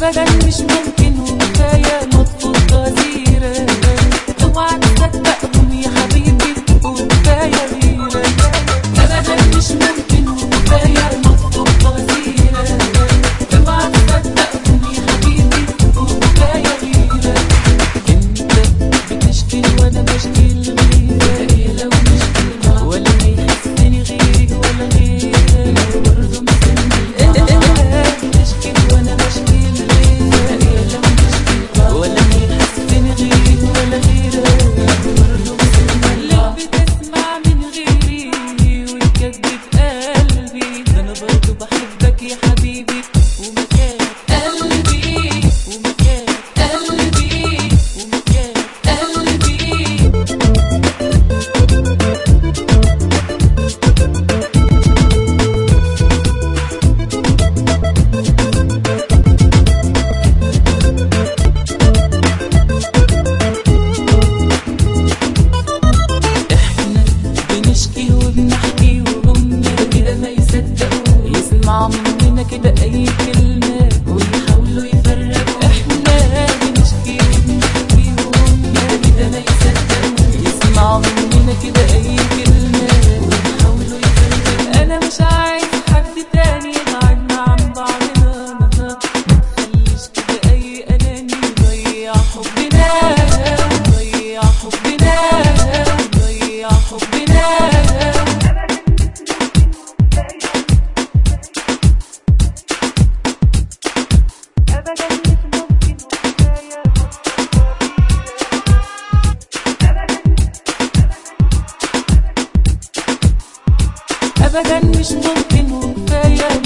ابدا مش ممكن وكفايه نطفو غزيره اوعى تصدقهم يا حبيبي وكفايه غيره ابدا مش ممكن وكفايه نطفو غزيره اوعى تصدقهم يا حبيبي وكفايه غيره انت بتشكي وانا بشكي لغيرك إيه لو مشكي ولا هيحسني غيري ولا غيرك برضه مستني انت بتشكي وانا بشكي لغيرك إيه لو مشكي ولا هيحسني غيري ولا غيرك برضه مستني ليه بتسمع من غيري وتكذب قلبي ده انا برضه بحبك يا حبيبي ومكان قلبي ومكان قلبي ومكان قلبي احنا بنشكي وبنحكي وهم كده ما يصدقوا يسمعوا مننا كده اي كلمة ويحاولوا يفرقوا احنا بنشكي وبنحكي وهم كده ما يصدقوا يسمعوا مننا كده اي كلمة ويحاولوا يفرقوا انا مش عايز حد تاني يبعدنا عن بعضنا ما تخليش كده اي اناني يضيع حبنا ضيع حبنا ضيع حبنا أبدا مش ممكن وكفاية ابدا مش ممكن وكفايه